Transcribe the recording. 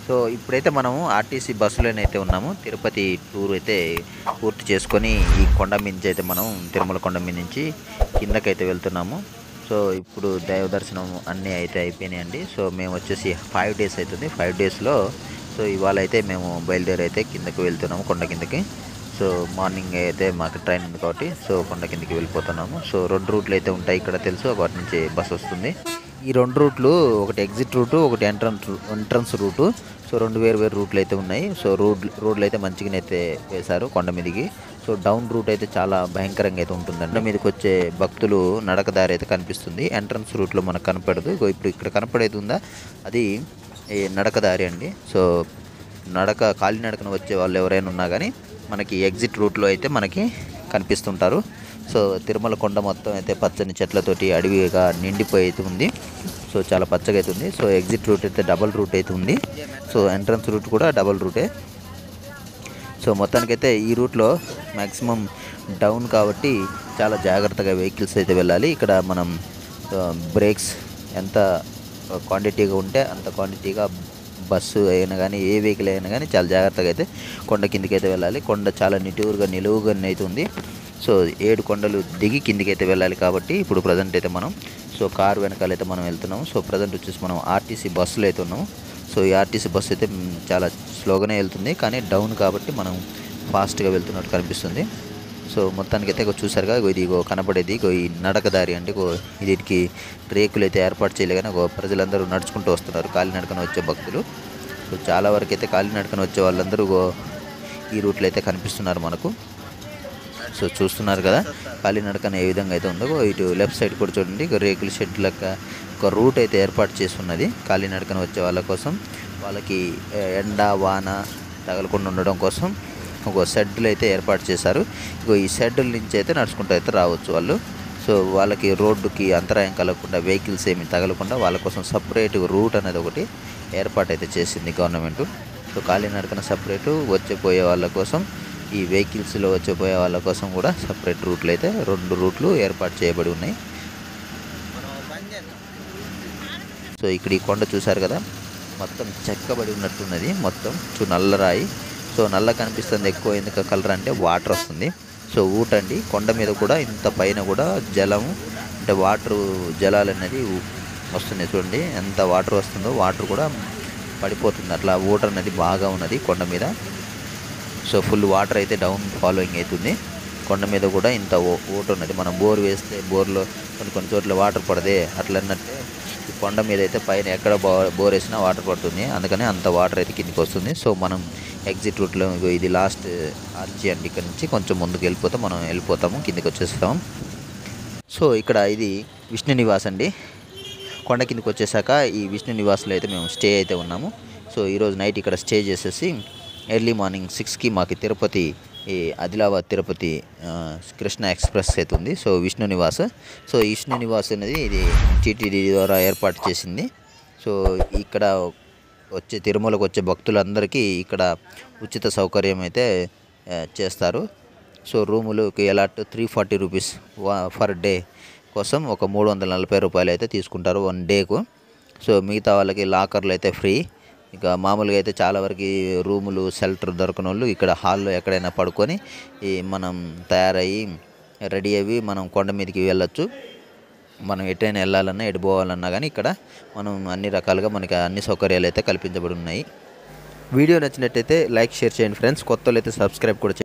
so ఇప్పుడైతే మనము RTC బస్సులోనైతే ఉన్నాము తిరుపతి టూర్ అయితే పూర్తి చేసుకొని ఈ కొండ మీద నుంచి అయితే మనం తిరుమల కొండ మీద నుంచి కిందకైతే వెళ్తున్నాము సో ఇప్పుడు దైవ దర్శనం అన్నీ అయితే అయిపోయినాయండి సో మేము వచ్చేసి ఫైవ్ డేస్ అవుతుంది ఫైవ్ డేస్లో సో ఇవాళ అయితే మేము బయలుదేరి అయితే కిందకి వెళ్తున్నాము కొండ కిందకి సో మార్నింగ్ అయితే మాకు ట్రైన్ ఉంది కాబట్టి సో కొండ కిందకి వెళ్ళిపోతున్నాము సో రెండు రూట్లు అయితే ఉంటాయి ఇక్కడ తెలుసు వాటి నుంచి బస్ వస్తుంది ఈ రెండు రూట్లు ఒకటి ఎగ్జిట్ రూటు ఒకటి ఎంట్రన్స్ ఎంట్రన్స్ రూటు సో రెండు వేరు వేరు రూట్లు అయితే ఉన్నాయి సో రోడ్ రోడ్లు అయితే మంచిగానే అయితే వేశారు కొండ మీదకి సో డౌన్ రూట్ అయితే చాలా భయంకరంగా అయితే ఉంటుందండి కొండ మీదకి వచ్చే భక్తులు నడక దారి అయితే కనిపిస్తుంది ఎంట్రన్స్ రూట్లో మనకు కనపడదు ఇగో ఇప్పుడు ఇక్కడ కనపడేది ఉందా అది ఈ నడక దారి అండి సో నడక కాలినడకన వచ్చే వాళ్ళు ఎవరైనా ఉన్నా కానీ మనకి ఎగ్జిట్ రూట్లో అయితే మనకి కనిపిస్తుంటారు సో తిరుమల కొండ మొత్తం అయితే పచ్చని చెట్లతోటి అడవిగా నిండిపోయి అయితే ఉంది సో చాలా పచ్చగా అయితే ఉంది సో ఎగ్జిట్ రూట్ అయితే డబల్ రూట్ అయితే ఉంది సో ఎంట్రన్స్ రూట్ కూడా డబల్ రూటే సో మొత్తానికైతే ఈ రూట్లో మ్యాక్సిమం డౌన్ కాబట్టి చాలా జాగ్రత్తగా వెహికల్స్ అయితే వెళ్ళాలి ఇక్కడ మనం బ్రేక్స్ ఎంత క్వాంటిటీగా ఉంటే అంత క్వాంటిటీగా బస్సు అయినా కానీ ఏ వెహికల్ అయినా కానీ చాలా జాగ్రత్తగా అయితే కొండ కిందికి అయితే వెళ్ళాలి కొండ చాలా నిటూరుగా నిలువుగా అయితే ఉంది సో ఏడు కొండలు దిగి కిందికి అయితే వెళ్ళాలి కాబట్టి ఇప్పుడు ప్రజెంట్ అయితే మనం సో కార్ వెనకాల అయితే మనం వెళ్తున్నాము సో ప్రజెంట్ వచ్చేసి మనం ఆర్టీసీ బస్సులో అయితే ఉన్నాము సో ఈ ఆర్టీసీ బస్సు అయితే మ్, చాలా స్లోగానే వెళ్తుంది కానీ డౌన్ కాబట్టి మనం ఫాస్ట్గా వెళ్తున్నట్టు కనిపిస్తుంది సో మొత్తానికి అయితే ఇగో చూసారుగా ఇగో ఇది ఇగో కనపడేది ఇగో ఈ నడక దారి అంటే ఇగో దీనికి రేకులు అయితే ఏర్పాటు చేయలే కానీ ఇగో ప్రజలందరూ నడుచుకుంటూ వస్తున్నారు కాలినడకన వచ్చే భక్తులు సో చాలా వరకు అయితే కాలినడకన వచ్చే వాళ్ళందరూ ఇగో ఈ రూట్లో అయితే కనిపిస్తున్నారు మనకు సో చూస్తున్నారు కదా కాలినడకన ఏ విధంగా అయితే ఉందో ఇటు లెఫ్ట్ సైడ్ కూడా చూడండి ఇక రేకుల షెడ్ లెక్క ఒక రూట్ అయితే ఏర్పాటు చేసి ఉన్నది కాలినడకన వచ్చే వాళ్ళ కోసం వాళ్ళకి ఏ, ఎండ వాన తగలకుండా ఉండడం కోసం ఒక షెడ్లు అయితే ఏర్పాటు చేశారు ఇగో ఈ షెడ్ల నుంచి అయితే నడుచుకుంటూ అయితే రావచ్చు వాళ్ళు సో వాళ్ళకి రోడ్డుకి అంతరాయం కలగకుండా వెహికల్స్ ఏమి తగలకుండా వాళ్ళ కోసం సపరేట్ రూట్ అనేది ఒకటి ఏర్పాటు అయితే చేసింది గవర్నమెంట్ సో కాలినడకన సపరేటు వచ్చే పోయే వాళ్ళ కోసం ఈ వెహికల్స్లో వచ్చే పోయే వాళ్ళ కోసం కూడా సపరేట్ రూట్లు అయితే రెండు రూట్లు ఏర్పాటు చేయబడి ఉన్నాయి సో ఇక్కడ ఈ కొండ చూసారు కదా మొత్తం చెక్కబడి ఉన్నట్టున్నది మొత్తం చూ నల్లరాయి సో నల్ల కనిపిస్తుంది ఎక్కువ ఎందుకు కలర్ అంటే వాటర్ వస్తుంది సో ఊటండి కొండ మీద కూడా ఇంత పైన కూడా జలము అంటే వాటర్ జలాలు అనేది ఊ- వస్తున్నాయి చూడండి ఎంత వాటర్ వస్తుందో వాటర్ కూడా పడిపోతుంది అట్లా ఊటర్ అనేది బాగా ఉన్నది కొండ మీద సో ఫుల్ వాటర్ అయితే డౌన్ ఫాలోయింగ్ అవుతుంది కొండ మీద కూడా ఇంత ఓటు ఉన్నది మనం బోర్ వేస్తే బోర్లో కొన్ని కొన్ని చోట్ల వాటర్ పడదే అట్లా అన్నట్టే ఈ కొండ మీద అయితే పైన ఎక్కడ బో బోర్ వేసినా వాటర్ పడుతుంది అందుకని అంత వాటర్ అయితే కిందికి వస్తుంది సో మనం ఎగ్జిట్ రూట్లో ఇగో ఇది లాస్ట్ ఆర్చి అండి ఇక్కడ నుంచి కొంచెం ముందుకు వెళ్ళిపోతే మనం వెళ్ళిపోతాము కిందికి వచ్చేస్తాం సో ఇక్కడ ఇది విష్ణు నివాస్ అండి కొండ కిందకి వచ్చేసాక ఈ విష్ణు నివాస్లో అయితే మేము స్టే అయితే ఉన్నాము సో ఈరోజు నైట్ ఇక్కడ స్టే చేసేసి ఎర్లీ మార్నింగ్ సిక్స్కి మాకు తిరుపతి ఈ ఆదిలాబాద్ తిరుపతి ఆ, కృష్ణ ఎక్స్ప్రెస్ అయితే ఉంది సో విష్ణు నివాస్ సో ఈ విష్ణు నివాస్ అనేది ఇది టీటీడీ ద్వారా ఏర్పాటు చేసింది సో ఇక్కడ వచ్చే తిరుమలకు వచ్చే భక్తులందరికీ ఇక్కడ ఉచిత సౌకర్యం అయితే ఆ, చేస్తారు సో రూములకి allot three forty rupees for day కోసం ఒక మూడు వందల నలభై రూపాయలు అయితే తీసుకుంటారు వన్ డేకు సో మిగతా వాళ్ళకి లాకర్లు అయితే ఫ్రీ ఇక మామూలుగా అయితే చాలా వరకు రూములు షెల్టర్ దొరకని వాళ్ళు ఇక్కడ హాల్లో ఎక్కడైనా పడుకొని ఈ మనం తయారయ్యి రెడీ అయ్యి మనం కొండ మీదకి వెళ్ళొచ్చు మనం ఎటైనా వెళ్ళాలన్నా ఎటు పోవాలన్నా కానీ ఇక్కడ మనం అన్ని రకాలుగా మనకి అన్ని సౌకర్యాలు అయితే కల్పించబడి ఉన్నాయి వీడియో నచ్చినట్టయితే లైక్ షేర్ చేయండి ఫ్రెండ్స్ కొత్త అయితే సబ్స్క్రైబ్ కూడా చేయండి